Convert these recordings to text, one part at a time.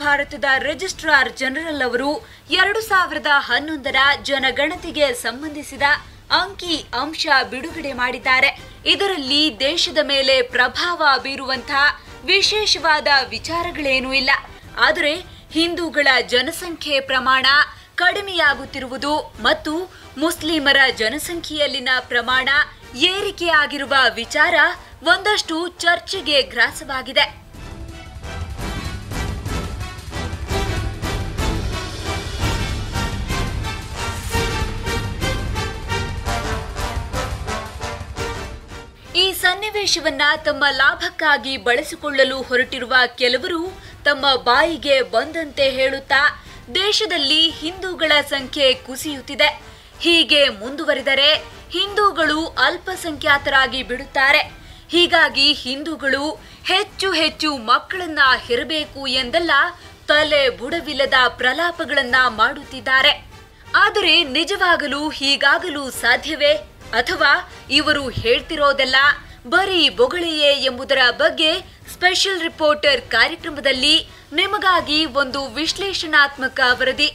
ಭಾರತದ registrar general ಅವರು ಎರಡು ಸಾವಿರದ ಹನ್ನೊಂದರ ಜನಗಣತಿಗೆ ಸಂಬಂಧಿಸಿದ ಅಂಕಿ ಅಂಶ ಬಿಡುಗಡೆ ಮಾಡಿದ್ದಾರೆ ಇದರಲ್ಲಿ ದೇಶದ ಮೇಲೆ ಪ್ರಭಾವ ಬೀರುವಂತಹ ವಿಶೇಷವಾದ ವಿಚಾರಗಳೇನೂ ಇಲ್ಲ ಆದರೆ ಹಿಂದೂಗಳ ಜನಸಂಖ್ಯೆ ಪ್ರಮಾಣ ಕಡಿಮೆಯಾಗುತ್ತಿರುವುದು ಮತ್ತು ಮುಸ್ಲಿಮರ ಜನಸಂಖ್ಯೆಯಲ್ಲಿನ ಪ್ರಮಾಣ ಏರಿಕೆಯಾಗಿರುವ ವಿಚಾರ ಒಂದಷ್ಟು ಚರ್ಚೆಗೆ ಗ್ರಾಸವಾಗಿದೆ ಈ ಸನ್ನಿವೇಶವನ್ನ ತಮ್ಮ ಲಾಭಕ್ಕಾಗಿ ಬಳಸಿಕೊಳ್ಳಲು ಹೊರಟಿರುವ ಕೆಲವರು ತಮ್ಮ ಬಾಯಿಗೆ ಬಂದಂತೆ ಹೇಳುತ್ತಾ ದೇಶದಲ್ಲಿ ಹಿಂದೂಗಳ ಸಂಖ್ಯೆ ಕುಸಿಯುತ್ತಿದೆ ಹೀಗೆ ಮುಂದುವರಿದರೆ ಹಿಂದೂಗಳು ಅಲ್ಪಸಂಖ್ಯಾತರಾಗಿ ಬಿಡುತ್ತಾರೆ ಹೀಗಾಗಿ ಹಿಂದೂಗಳು ಹೆಚ್ಚು ಹೆಚ್ಚು ಮಕ್ಕಳನ್ನ ಹೆರಬೇಕು ಎಂದೆಲ್ಲ ತಲೆ ಬುಡವಿಲ್ಲದ ಪ್ರಲಾಪಗಳನ್ನ ಮಾಡುತ್ತಿದ್ದಾರೆ ಆದರೆ ನಿಜವಾಗಲೂ ಹೀಗಾಗಲು ಸಾಧ್ಯವೇ ಅಥವಾ ಇವರು ಹೇಳ್ತಿರೋದೆಲ್ಲ ಬರೀ ಬೊಗಳೆಯೇ ಎಂಬುದರ ಬಗ್ಗೆ ಸ್ಪೆಷಲ್ ರಿಪೋರ್ಟರ್ ಕಾರ್ಯಕ್ರಮದಲ್ಲಿ ನಿಮಗಾಗಿ ಒಂದು ವಿಶ್ಲೇಷಣಾತ್ಮಕ ವರದಿ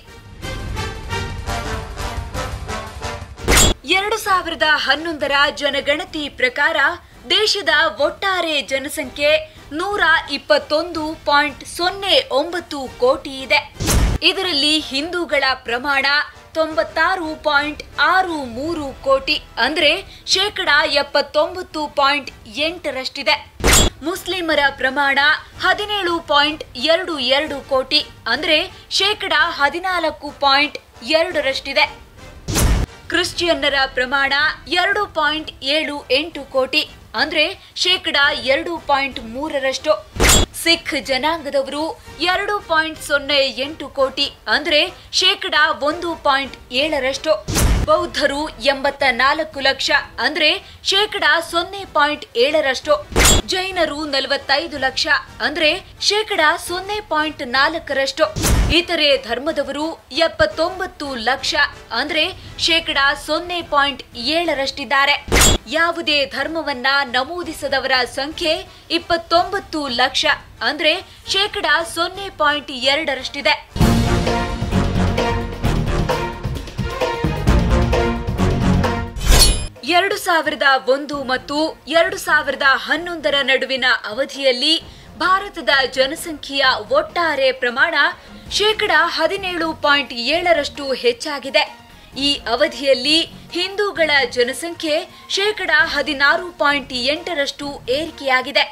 ಎರಡು ಸಾವಿರದ ಹನ್ನೊಂದರ ಜನಗಣತಿ ಪ್ರಕಾರ ದೇಶದ ಒಟ್ಟಾರೆ ಜನಸಂಖ್ಯೆ ನೂರ ಇಪ್ಪತ್ತೊಂದು ಪಾಯಿಂಟ್ ಸೊನ್ನೆ ಒಂಬತ್ತು ಕೋಟಿ ಇದೆ ಇದರಲ್ಲಿ ಹಿಂದೂಗಳ ಪ್ರಮಾಣ ತೊಂಬತ್ತಾರು ಪಾಯಿಂಟ್ ಆರು ಮೂರು ಕೋಟಿ ಅಂದ್ರೆ ಶೇಕಡ ಎಪ್ಪತ್ತೊಂಬತ್ತು ಪಾಯಿಂಟ್ ಎಂಟರಷ್ಟಿದೆ ಮುಸ್ಲಿಮರ ಪ್ರಮಾಣ ಹದಿನೇಳು ಪಾಯಿಂಟ್ ಎರಡು ಎರಡು ಕೋಟಿ ಅಂದ್ರೆ ಶೇಕಡ ಹದಿನಾಲ್ಕು ಪಾಯಿಂಟ್ ಎರಡರಷ್ಟಿದೆ ಕ್ರಿಶ್ಚಿಯನ್ನರ ಪ್ರಮಾಣ ಎರಡು ಪಾಯಿಂಟ್ ಏಳು ಎಂಟು ಕೋಟಿ ಅಂದ್ರೆ ಶೇಕಡ ಎರಡು ಪಾಯಿಂಟ್ ಮೂರರಷ್ಟು ಸಿಖ್ ಜನಾಂಗದವರು ಎರಡು ಪಾಯಿಂಟ್ ಸೊನ್ನೆ ಎಂಟು ಕೋಟಿ ಅಂದ್ರೆ ಶೇಕಡ ಒಂದು ಪಾಯಿಂಟ್ ಏಳರಷ್ಟು ಬೌದ್ಧರು ಎಂಬತ್ತ ನಾಲ್ಕು ಲಕ್ಷ ಅಂದ್ರೆ ಶೇಕಡ ಸೊನ್ನೆ ಪಾಯಿಂಟ್ ಏಳರಷ್ಟು ಜೈನರು ನಲವತ್ತೈದು ಲಕ್ಷ ಅಂದ್ರೆ ಶೇಕಡ ಸೊನ್ನೆ ಪಾಯಿಂಟ್ ನಾಲ್ಕರಷ್ಟು ಇತರೆ ಧರ್ಮದವರು ಎಪ್ಪತ್ತೊಂಬತ್ತು ಲಕ್ಷ ಅಂದ್ರೆ ಶೇಕಡ ಸೊನ್ನೆ ಪಾಯಿಂಟ್ ಏಳರಷ್ಟಿದ್ದಾರೆ ಯಾವುದೇ ಧರ್ಮವನ್ನ ನಮೂದಿಸದವರ ಸಂಖ್ಯೆ ಇಪ್ಪತ್ತೊಂಬತ್ತು ಲಕ್ಷ ಅಂದ್ರೆ ಶೇಕಡ ಸೊನ್ನೆ ಪಾಯಿಂಟ್ ಎರಡರಷ್ಟಿದೆ ಎರಡು ಸಾವಿರದ ಒಂದು ಮತ್ತು ಎರಡು ಸಾವಿರದ ಹನ್ನೊಂದರ ನಡುವಿನ ಅವಧಿಯಲ್ಲಿ ಭಾರತದ ಜನಸಂಖ್ಯೆಯ ಒಟ್ಟಾರೆ ಪ್ರಮಾಣ ಶೇಕಡ ಹದಿನೇಳು ಪಾಯಿಂಟ್ ಏಳರಷ್ಟು ಹೆಚ್ಚಾಗಿದೆ ಈ ಅವಧಿಯಲ್ಲಿ ಹಿಂದೂಗಳ ಜನಸಂಖ್ಯೆ ಶೇಕಡ ಹದಿನಾರು ಪಾಯಿಂಟ್ ಎಂಟರಷ್ಟು ಏರಿಕೆಯಾಗಿದೆ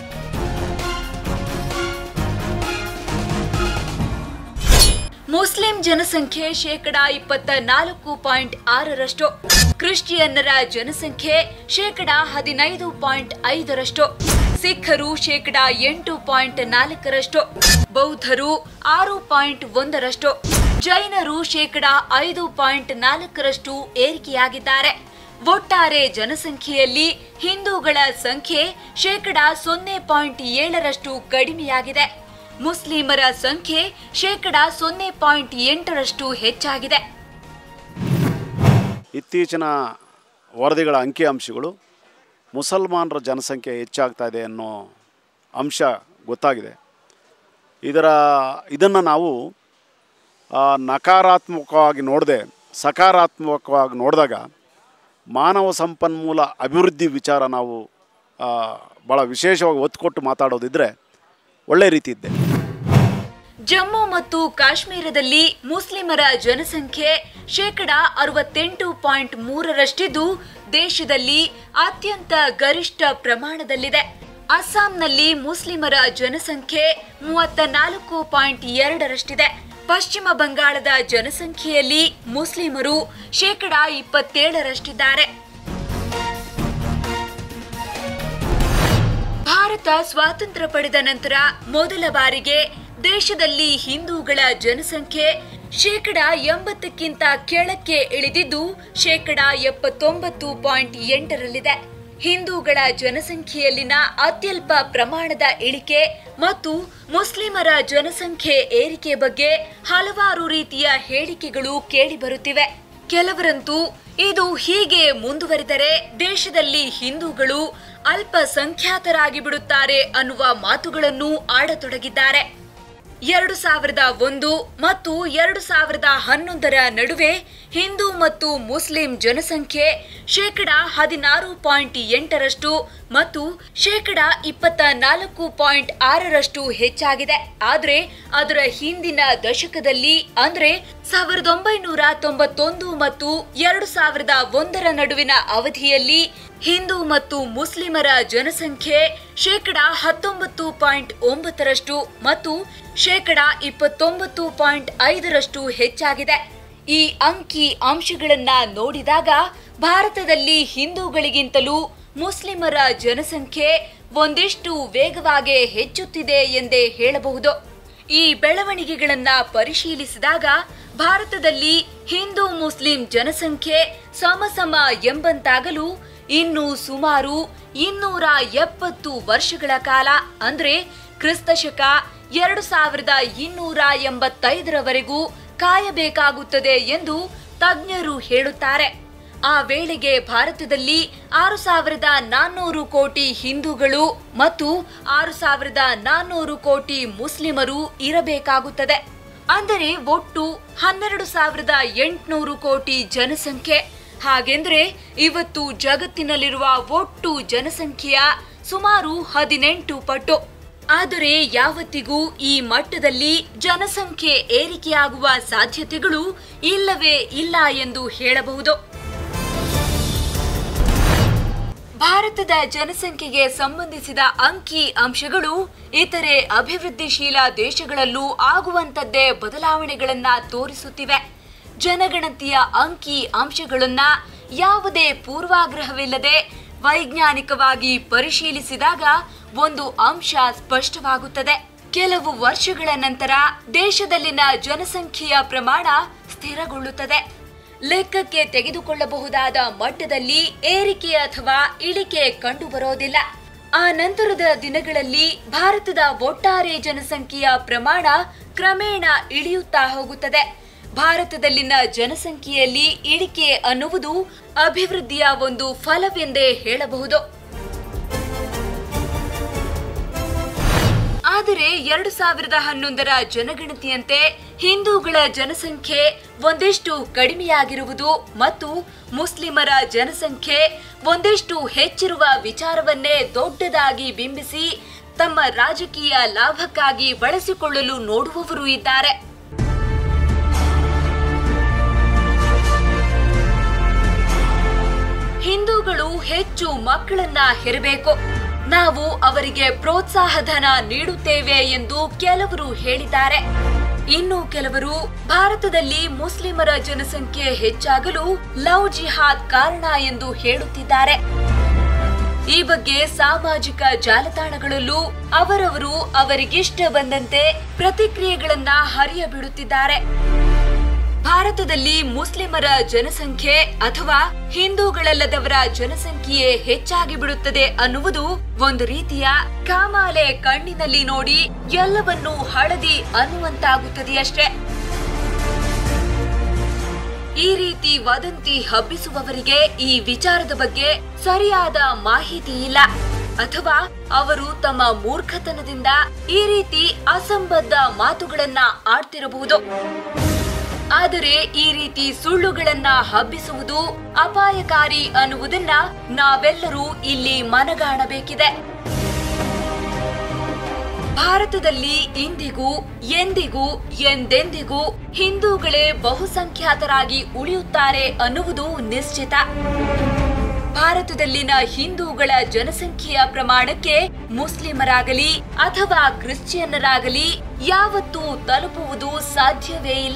ಮುಸ್ಲಿಂ ಜನಸಂಖ್ಯೆ ಶೇಕಡ ಇಪ್ಪತ್ತ ನಾಲ್ಕು ಪಾಯಿಂಟ್ ಆರರಷ್ಟು ಕ್ರಿಶ್ಚಿಯನ್ನರ ಜನಸಂಖ್ಯೆ ಶೇಕಡ ಹದಿನೈದು ಪಾಯಿಂಟ್ ಐದರಷ್ಟು ಸಿಖ್ಖರು ಶೇಕಡ ಎಂಟು ಪಾಯಿಂಟ್ ನಾಲ್ಕರಷ್ಟು ಬೌದ್ಧರು ಆರು ಪಾಯಿಂಟ್ ಒಂದರಷ್ಟು ಜೈನರು ಶೇಕಡ ಐದು ಪಾಯಿಂಟ್ ನಾಲ್ಕರಷ್ಟು ಏರಿಕೆಯಾಗಿದ್ದಾರೆ ಒಟ್ಟಾರೆ ಜನಸಂಖ್ಯೆಯಲ್ಲಿ ಹಿಂದೂಗಳ ಸಂಖ್ಯೆ ಶೇಕಡ ಸೊನ್ನೆ ಪಾಯಿಂಟ್ ಏಳರಷ್ಟು ಕಡಿಮೆಯಾಗಿದೆ ಮುಸ್ಲಿಮರ ಸಂಖ್ಯೆ ಶೇಕಡ ಸೊನ್ನೆ ಪಾಯಿಂಟ್ ಎಂಟರಷ್ಟು ಹೆಚ್ಚಾಗಿದೆ ಇತ್ತೀಚಿನ ವರದಿಗಳ ಅಂಕಿಅಂಶಗಳು ಮುಸಲ್ಮಾನರ ಜನಸಂಖ್ಯೆ ಹೆಚ್ಚಾಗ್ತಾ ಇದೆ ಅನ್ನೋ ಅಂಶ ಗೊತ್ತಾಗಿದೆ ಇದರ ಇದನ್ನು ನಾವು ಆ, ನಕಾರಾತ್ಮಕವಾಗಿ ನೋಡದೆ ಸಕಾರಾತ್ಮಕವಾಗಿ ನೋಡಿದಾಗ ಮಾನವ ಸಂಪನ್ಮೂಲ ಅಭಿವೃದ್ಧಿ ವಿಚಾರ ನಾವು ಆ, ಭಾಳ ವಿಶೇಷವಾಗಿ ಒತ್ತು ಕೊಟ್ಟು ಮಾತಾಡೋದಿದ್ದರೆ ಒಳ್ಳೆ ರೀತಿ ಇದ್ದೆ ಜಮ್ಮು ಮತ್ತು ಕಾಶ್ಮೀರದಲ್ಲಿ ಮುಸ್ಲಿಮರ ಜನಸಂಖ್ಯೆ ಶೇಕಡ ಅರವತ್ತೆಂಟು ಪಾಯಿಂಟ್ ಮೂರರಷ್ಟಿದ್ದು ದೇಶದಲ್ಲಿ ಅತ್ಯಂತ ಗರಿಷ್ಠ ಪ್ರಮಾಣದಲ್ಲಿದೆ ಅಸ್ಸಾಂನಲ್ಲಿ ಮುಸ್ಲಿಮರ ಜನಸಂಖ್ಯೆ ಮೂವತ್ತ ನಾಲ್ಕು ಪಾಯಿಂಟ್ ಎರಡರಷ್ಟಿದೆ ಪಶ್ಚಿಮ ಬಂಗಾಳದ ಜನಸಂಖ್ಯೆಯಲ್ಲಿ ಮುಸ್ಲಿಮರು ಶೇಕಡ ಇಪ್ಪತ್ತೇಳರಷ್ಟಿದ್ದಾರೆ ಭಾರತ ಸ್ವಾತಂತ್ರ್ಯ ಪಡೆದ ನಂತರ ಮೊದಲ ಬಾರಿಗೆ ದೇಶದಲ್ಲಿ ಹಿಂದೂಗಳ ಜನಸಂಖ್ಯೆ ಶೇಕಡ ಎಂಬತ್ತಕ್ಕಿಂತ ಕೆಳಕ್ಕೆ ಇಳಿದಿದ್ದು ಶೇಕಡ ಎಪ್ಪತ್ತೊಂಬತ್ತು ಪಾಯಿಂಟ್ ಎಂಟರಲ್ಲಿದೆ ಹಿಂದೂಗಳ ಜನಸಂಖ್ಯೆಯಲ್ಲಿನ ಅತ್ಯಲ್ಪ ಪ್ರಮಾಣದ ಇಳಿಕೆ ಮತ್ತು ಮುಸ್ಲಿಮರ ಜನಸಂಖ್ಯೆ ಏರಿಕೆ ಬಗ್ಗೆ ಹಲವಾರು ರೀತಿಯ ಹೇಳಿಕೆಗಳು ಕೇಳಿಬರುತ್ತಿವೆ ಕೆಲವರಂತೂ ಇದು ಹೀಗೆ ಮುಂದುವರಿದರೆ ದೇಶದಲ್ಲಿ ಹಿಂದೂಗಳು ಅಲ್ಪಸಂಖ್ಯಾತರಾಗಿ ಬಿಡುತ್ತಾರೆ ಅನ್ನುವ ಮಾತುಗಳನ್ನು ಆಡತೊಡಗಿದ್ದಾರೆ ಎರಡು ಸಾವಿರದ ಒಂದು ಮತ್ತು ಎರಡು ಸಾವಿರದ ಹನ್ನೊಂದರ ನಡುವೆ ಹಿಂದೂ ಮತ್ತು ಮುಸ್ಲಿಂ ಜನಸಂಖ್ಯೆ ಶೇಕಡ ಹದಿನಾರು ಪಾಯಿಂಟ್ ಎಂಟರಷ್ಟು ಮತ್ತು ಶೇಕಡ ಇಪ್ಪತ್ತ ನಾಲ್ಕು ಪಾಯಿಂಟ್ ಆರರಷ್ಟು ಹೆಚ್ಚಾಗಿದೆ ಆದರೆ ಅದರ ಹಿಂದಿನ ದಶಕದಲ್ಲಿ ಅಂದ್ರೆ ಸಾವಿರದ ಒಂಬೈನೂರ ತೊಂಬತ್ತೊಂದು ಮತ್ತು ಎರಡು ಸಾವಿರದ ಒಂದರ ನಡುವಿನ ಅವಧಿಯಲ್ಲಿ ಹಿಂದೂ ಮತ್ತು ಮುಸ್ಲಿಮರ ಜನಸಂಖ್ಯೆ ಶೇಕಡ ಹತ್ತೊಂಬತ್ತು ಪಾಯಿಂಟ್ ಒಂಬತ್ತರಷ್ಟು ಮತ್ತು ಶೇಕಡ ಇಪ್ಪತ್ತೊಂಬತ್ತು ಪಾಯಿಂಟ್ ಐದರಷ್ಟು ಹೆಚ್ಚಾಗಿದೆ ಈ ಅಂಕಿ ಅಂಶಗಳನ್ನ ನೋಡಿದಾಗ ಭಾರತದಲ್ಲಿ ಹಿಂದೂಗಳಿಗಿಂತಲೂ ಮುಸ್ಲಿಮರ ಜನಸಂಖ್ಯೆ ಒಂದಿಷ್ಟು ವೇಗವಾಗಿ ಹೆಚ್ಚುತ್ತಿದೆ ಎಂದೇ ಹೇಳಬಹುದು ಈ ಬೆಳವಣಿಗೆಗಳನ್ನ ಪರಿಶೀಲಿಸಿದಾಗ ಭಾರತದಲ್ಲಿ ಹಿಂದೂ ಮುಸ್ಲಿಂ ಜನಸಂಖ್ಯೆ ಸಮಸಮ ಎಂಬಂತಾಗಲು ಇನ್ನು ಸುಮಾರು ಇನ್ನೂರ ಎಪ್ಪತ್ತು ವರ್ಷಗಳ ಕಾಲ ಅಂದ್ರೆ ಕ್ರಿಸ್ತಶಕ ಎರಡು ಸಾವಿರದ ಇನ್ನೂರ ಎಂಬತ್ತೈದರವರೆಗೂ ಕಾಯಬೇಕಾಗುತ್ತದೆ ಎಂದು ತಜ್ಞರು ಹೇಳುತ್ತಾರೆ ಆ ವೇಳೆಗೆ ಭಾರತದಲ್ಲಿ ಆರು ಸಾವಿರದ ನಾನ್ನೂರು ಕೋಟಿ ಹಿಂದೂಗಳು ಮತ್ತು ಆರು ಸಾವಿರದ ನಾನ್ನೂರು ಕೋಟಿ ಮುಸ್ಲಿಮರು ಇರಬೇಕಾಗುತ್ತದೆ ಅಂದರೆ ಒಟ್ಟು ಹನ್ನೆರಡು ಸಾವಿರದ ಎಂಟುನೂರು ಕೋಟಿ ಜನಸಂಖ್ಯೆ ಹಾಗೆಂದ್ರೆ ಇವತ್ತು ಜಗತ್ತಿನಲ್ಲಿರುವ ಒಟ್ಟು ಜನಸಂಖ್ಯೆಯ ಸುಮಾರು ಹದಿನೆಂಟು ಪಟ್ಟು ಆದರೆ ಯಾವತ್ತಿಗೂ ಈ ಮಟ್ಟದಲ್ಲಿ ಜನಸಂಖ್ಯೆ ಏರಿಕೆಯಾಗುವ ಸಾಧ್ಯತೆಗಳು ಇಲ್ಲವೇ ಇಲ್ಲ ಎಂದು ಹೇಳಬಹುದು ಭಾರತದ ಜನಸಂಖ್ಯೆಗೆ ಸಂಬಂಧಿಸಿದ ಅಂಕಿ ಅಂಶಗಳು ಇತರೆ ಅಭಿವೃದ್ಧಿಶೀಲ ದೇಶಗಳಲ್ಲೂ ಆಗುವಂತದ್ದೇ ಬದಲಾವಣೆಗಳನ್ನ ತೋರಿಸುತ್ತಿವೆ ಜನಗಣತಿಯ ಅಂಕಿ ಅಂಶಗಳನ್ನ ಯಾವುದೇ ಪೂರ್ವಾಗ್ರಹವಿಲ್ಲದೆ ವೈಜ್ಞಾನಿಕವಾಗಿ ಪರಿಶೀಲಿಸಿದಾಗ ಒಂದು ಅಂಶ ಸ್ಪಷ್ಟವಾಗುತ್ತದೆ ಕೆಲವು ವರ್ಷಗಳ ನಂತರ ದೇಶದಲ್ಲಿನ ಜನಸಂಖ್ಯೆಯ ಪ್ರಮಾಣ ಸ್ಥಿರಗೊಳ್ಳುತ್ತದೆ ಲೆಕ್ಕಕ್ಕೆ ತೆಗೆದುಕೊಳ್ಳಬಹುದಾದ ಮಟ್ಟದಲ್ಲಿ ಏರಿಕೆ ಅಥವಾ ಇಳಿಕೆ ಕಂಡುಬರೋದಿಲ್ಲ ಆ ನಂತರದ ದಿನಗಳಲ್ಲಿ ಭಾರತದ ಒಟ್ಟಾರೆ ಜನಸಂಖ್ಯೆಯ ಪ್ರಮಾಣ ಕ್ರಮೇಣ ಇಳಿಯುತ್ತಾ ಹೋಗುತ್ತದೆ ಭಾರತದಲ್ಲಿನ ಜನಸಂಖ್ಯೆಯಲ್ಲಿ ಇಳಿಕೆ ಅನ್ನುವುದು ಅಭಿವೃದ್ಧಿಯ ಒಂದು ಫಲವೆಂದೇ ಹೇಳಬಹುದು ಆದರೆ ಎರಡು ಸಾವಿರದ ಹನ್ನೊಂದರ ಜನಗಣತಿಯಂತೆ ಹಿಂದೂಗಳ ಜನಸಂಖ್ಯೆ ಒಂದಿಷ್ಟು ಕಡಿಮೆಯಾಗಿರುವುದು ಮತ್ತು ಮುಸ್ಲಿಮರ ಜನಸಂಖ್ಯೆ ಒಂದಿಷ್ಟು ಹೆಚ್ಚಿರುವ ವಿಚಾರವನ್ನೇ ದೊಡ್ಡದಾಗಿ ಬಿಂಬಿಸಿ ತಮ್ಮ ರಾಜಕೀಯ ಲಾಭಕ್ಕಾಗಿ ಬಳಸಿಕೊಳ್ಳಲು ನೋಡುವವರು ಇದ್ದಾರೆ ಹಿಂದೂಗಳು ಹೆಚ್ಚು ಮಕ್ಕಳನ್ನ ಹೆರಬೇಕು ನಾವು ಅವರಿಗೆ ಪ್ರೋತ್ಸಾಹಧನ ನೀಡುತ್ತೇವೆ ಎಂದು ಕೆಲವರು ಹೇಳಿದ್ದಾರೆ ಇನ್ನು ಕೆಲವರು ಭಾರತದಲ್ಲಿ ಮುಸ್ಲಿಮರ ಜನಸಂಖ್ಯೆ ಹೆಚ್ಚಾಗಲು ಲವ್ ಜಿಹಾದ್ ಕಾರಣ ಎಂದು ಹೇಳುತ್ತಿದ್ದಾರೆ ಈ ಬಗ್ಗೆ ಸಾಮಾಜಿಕ ಜಾಲತಾಣಗಳಲ್ಲೂ ಅವರವರು ಅವರಿಗಿಷ್ಟ ಬಂದಂತೆ ಪ್ರತಿಕ್ರಿಯೆಗಳನ್ನ ಹರಿಯಬಿಡುತ್ತಿದ್ದಾರೆ ಭಾರತದಲ್ಲಿ ಮುಸ್ಲಿಮರ ಜನಸಂಖ್ಯೆ ಅಥವಾ ಹಿಂದೂಗಳಲ್ಲದವರ ಜನಸಂಖ್ಯೆಯೇ ಹೆಚ್ಚಾಗಿ ಬಿಡುತ್ತದೆ ಅನ್ನುವುದು ಒಂದು ರೀತಿಯ ಕಾಮಾಲೆ ಕಣ್ಣಿನಲ್ಲಿ ನೋಡಿ ಎಲ್ಲವನ್ನೂ ಹಳದಿ ಅನ್ನುವಂತಾಗುತ್ತದೆಯಷ್ಟೇ ಈ ರೀತಿ ವದಂತಿ ಹಬ್ಬಿಸುವವರಿಗೆ ಈ ವಿಚಾರದ ಬಗ್ಗೆ ಸರಿಯಾದ ಮಾಹಿತಿ ಇಲ್ಲ ಅಥವಾ ಅವರು ತಮ್ಮ ಮೂರ್ಖತನದಿಂದ ಈ ರೀತಿ ಅಸಂಬದ್ಧ ಮಾತುಗಳನ್ನ ಆಡ್ತಿರಬಹುದು ಆದರೆ ಈ ರೀತಿ ಸುಳ್ಳುಗಳನ್ನ ಹಬ್ಬಿಸುವುದು ಅಪಾಯಕಾರಿ ಅನ್ನುವುದನ್ನ ನಾವೆಲ್ಲರೂ ಇಲ್ಲಿ ಮನಗಾಣಬೇಕಿದೆ ಭಾರತದಲ್ಲಿ ಇಂದಿಗೂ ಎಂದಿಗೂ ಎಂದೆಂದಿಗೂ ಹಿಂದೂಗಳೇ ಬಹುಸಂಖ್ಯಾತರಾಗಿ ಉಳಿಯುತ್ತಾರೆ ಅನ್ನುವುದು ನಿಶ್ಚಿತ ಭಾರತದಲ್ಲಿನ ಹಿಂದೂಗಳ ಜನಸಂಖ್ಯೆಯ ಪ್ರಮಾಣಕ್ಕೆ ಮುಸ್ಲಿಮರಾಗಲಿ ಅಥವಾ ಕ್ರಿಶ್ಚಿಯನ್ನರಾಗಲಿ ಯಾವತ್ತೂ ತಲುಪುವುದು ಸಾಧ್ಯವೇ ಇಲ್ಲ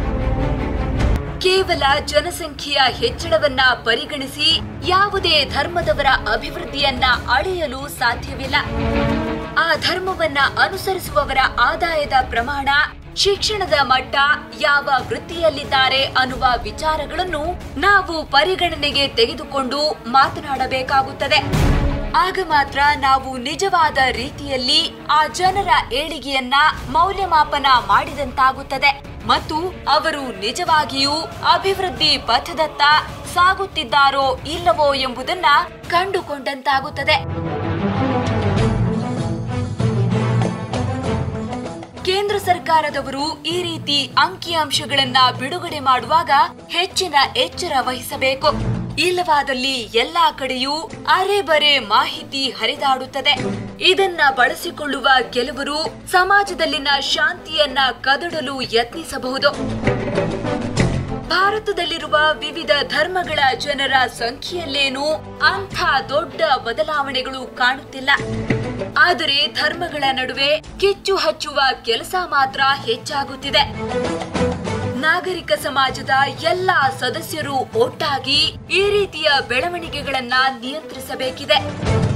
ಕೇವಲ ಜನಸಂಖ್ಯೆಯ ಹೆಚ್ಚಳವನ್ನ ಪರಿಗಣಿಸಿ ಯಾವುದೇ ಧರ್ಮದವರ ಅಭಿವೃದ್ಧಿಯನ್ನ ಅಳೆಯಲು ಸಾಧ್ಯವಿಲ್ಲ ಆ ಧರ್ಮವನ್ನ ಅನುಸರಿಸುವವರ ಆದಾಯದ ಪ್ರಮಾಣ ಶಿಕ್ಷಣದ ಮಟ್ಟ ಯಾವ ವೃತ್ತಿಯಲ್ಲಿದ್ದಾರೆ ಅನ್ನುವ ವಿಚಾರಗಳನ್ನು ನಾವು ಪರಿಗಣನೆಗೆ ತೆಗೆದುಕೊಂಡು ಮಾತನಾಡಬೇಕಾಗುತ್ತದೆ ಆಗ ಮಾತ್ರ ನಾವು ನಿಜವಾದ ರೀತಿಯಲ್ಲಿ ಆ ಜನರ ಏಳಿಗೆಯನ್ನ ಮೌಲ್ಯಮಾಪನ ಮಾಡಿದಂತಾಗುತ್ತದೆ ಮತ್ತು ಅವರು ನಿಜವಾಗಿಯೂ ಅಭಿವೃದ್ಧಿ ಪಥದತ್ತ ಸಾಗುತ್ತಿದ್ದಾರೋ ಇಲ್ಲವೋ ಎಂಬುದನ್ನ ಕಂಡುಕೊಂಡಂತಾಗುತ್ತದೆ ಕೇಂದ್ರ ಸರ್ಕಾರದವರು ಈ ರೀತಿ ಅಂಕಿಅಂಶಗಳನ್ನ ಬಿಡುಗಡೆ ಮಾಡುವಾಗ ಹೆಚ್ಚಿನ ಎಚ್ಚರ ವಹಿಸಬೇಕು ಇಲ್ಲವಾದಲ್ಲಿ ಎಲ್ಲಾ ಕಡೆಯೂ ಅರೆಬರೆ ಮಾಹಿತಿ ಹರಿದಾಡುತ್ತದೆ ಇದನ್ನ ಬಳಸಿಕೊಳ್ಳುವ ಕೆಲವರು ಸಮಾಜದಲ್ಲಿನ ಶಾಂತಿಯನ್ನ ಕದಡಲು ಯತ್ನಿಸಬಹುದು ಭಾರತದಲ್ಲಿರುವ ವಿವಿಧ ಧರ್ಮಗಳ ಜನರ ಸಂಖ್ಯೆಯಲ್ಲೇನೂ ಅಂಥ ದೊಡ್ಡ ಬದಲಾವಣೆಗಳು ಕಾಣುತ್ತಿಲ್ಲ ಆದರೆ ಧರ್ಮಗಳ ನಡುವೆ ಕಿಚ್ಚು ಹಚ್ಚುವ ಕೆಲಸ ಮಾತ್ರ ಹೆಚ್ಚಾಗುತ್ತಿದೆ ನಾಗರಿಕ ಸಮಾಜದ ಎಲ್ಲ ಸದಸ್ಯರು ಒಟ್ಟಾಗಿ ಈ ರೀತಿಯ ಬೆಳವಣಿಗೆಗಳನ್ನ ನಿಯಂತ್ರಿಸಬೇಕಿದೆ